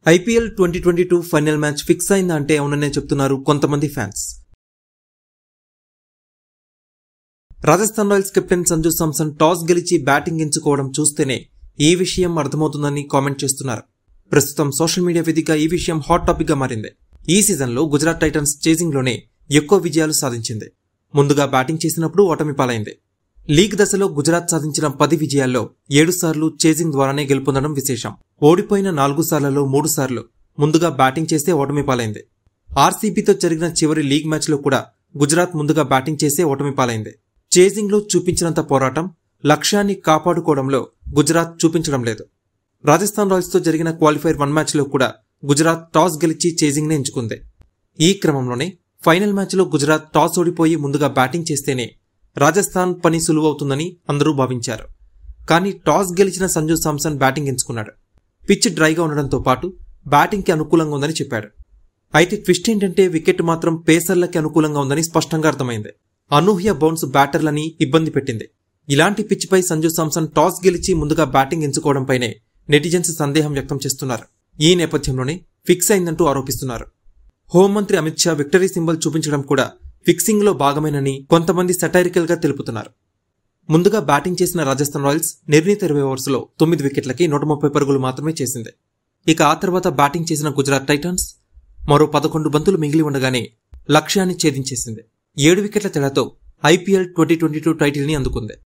IPL twenty twenty two final match fix అయిందా అంటే అవుననే చెప్తున్నారు కొంతమంది fans Rajasthan Royals captain Sanju Samson toss గెలిచి బ్యాటింగ్ ఎంచుకోవడం చూస్తేనే ఈ విషయం అర్థమవుతుందని కామెంట్ చేస్తున్నారు ప్రస్తుతం సోషల్ మీడియా వేదిక ఈ విషయం హాట్ టాపిక్ గా మారింది ఈ సీజన్లో గుజరాత్ టైటన్స్ చేజింగ్ లోనే ఎక్కువ విజయాలు సాధించింది ముందుగా బ్యాటింగ్ చేసినప్పుడు ఓటమి పాలైంది లీగ్ దశలో గుజరాత్ సాధించిన పది విజయాల్లో ఏడు సార్లు చేజింగ్ ద్వారానే గెలుపొందడం విశేషం ఓడిపోయిన నాలుగు సార్లలో మూడు సార్లు ముందుగా బ్యాటింగ్ చేస్తే ఓటమి పాలైంది ఆర్సీబీతో జరిగిన చివరి లీగ్ మ్యాచ్లో కూడా గుజరాత్ ముందుగా బ్యాటింగ్ చేసే ఓటమి పాలైంది చేజింగ్లో చూపించినంత పోరాటం లక్ష్యాన్ని కాపాడుకోవడంలో గుజరాత్ చూపించడం లేదు రాజస్థాన్ రాయల్స్తో జరిగిన క్వాలిఫైర్ వన్ మ్యాచ్లో కూడా గుజరాత్ టాస్ గెలిచి చేజింగ్నే ఎంచుకుంది ఈ క్రమంలోనే ఫైనల్ మ్యాచ్లో గుజరాత్ టాస్ ఓడిపోయి ముందుగా బ్యాటింగ్ చేస్తేనే రాజస్థాన్ పని సులువవుతుందని అందరూ భావించారు కానీ టాస్ గెలిచిన సంజు సామ్సన్ బ్యాటింగ్ ఎంచుకున్నాడు పిచ్ డ్రైగా ఉండడంతో పాటు బ్యాటింగ్కి అనుకూలంగా ఉందని చెప్పాడు అయితే ట్విస్ట్ ఏంటంటే వికెట్ మాత్రం పేసర్లకి అనుకూలంగా ఉందని స్పష్టంగా అర్థమైంది అనూహ్య బౌన్స్ బ్యాటర్లని ఇబ్బంది పెట్టింది ఇలాంటి పిచ్పై సంజు సామ్సన్ టాస్ గెలిచి ముందుగా బ్యాటింగ్ ఎంచుకోవడంపైనే నెటిజన్స్ సందేహం వ్యక్తం చేస్తున్నారు ఈ నేపథ్యంలోనే ఫిక్స్ అయిందంటూ ఆరోపిస్తున్నారు హోంమంత్రి అమిత్ షా విక్టరీ సింబల్ చూపించడం కూడా ఫిక్సింగ్ లో భాగమేనని కొంతమంది సెటైరికల్ గా తెలుపుతున్నారు ముందుగా బ్యాటింగ్ చేసిన రాజస్థాన్ రాయల్స్ నిర్ణీత ఇరవై ఓవర్స్లో తొమ్మిది వికెట్లకి నూట ముప్పై పరుగులు మాత్రమే చేసింది ఇక ఆ తర్వాత బ్యాటింగ్ చేసిన గుజరాత్ టైటన్స్ మరో పదకొండు బంతులు మిగిలి ఉండగానే లక్ష్యాన్ని ఛేదించేసింది ఏడు వికెట్ల తేడాతో IPL twenty twenty two title ని అందుకుంది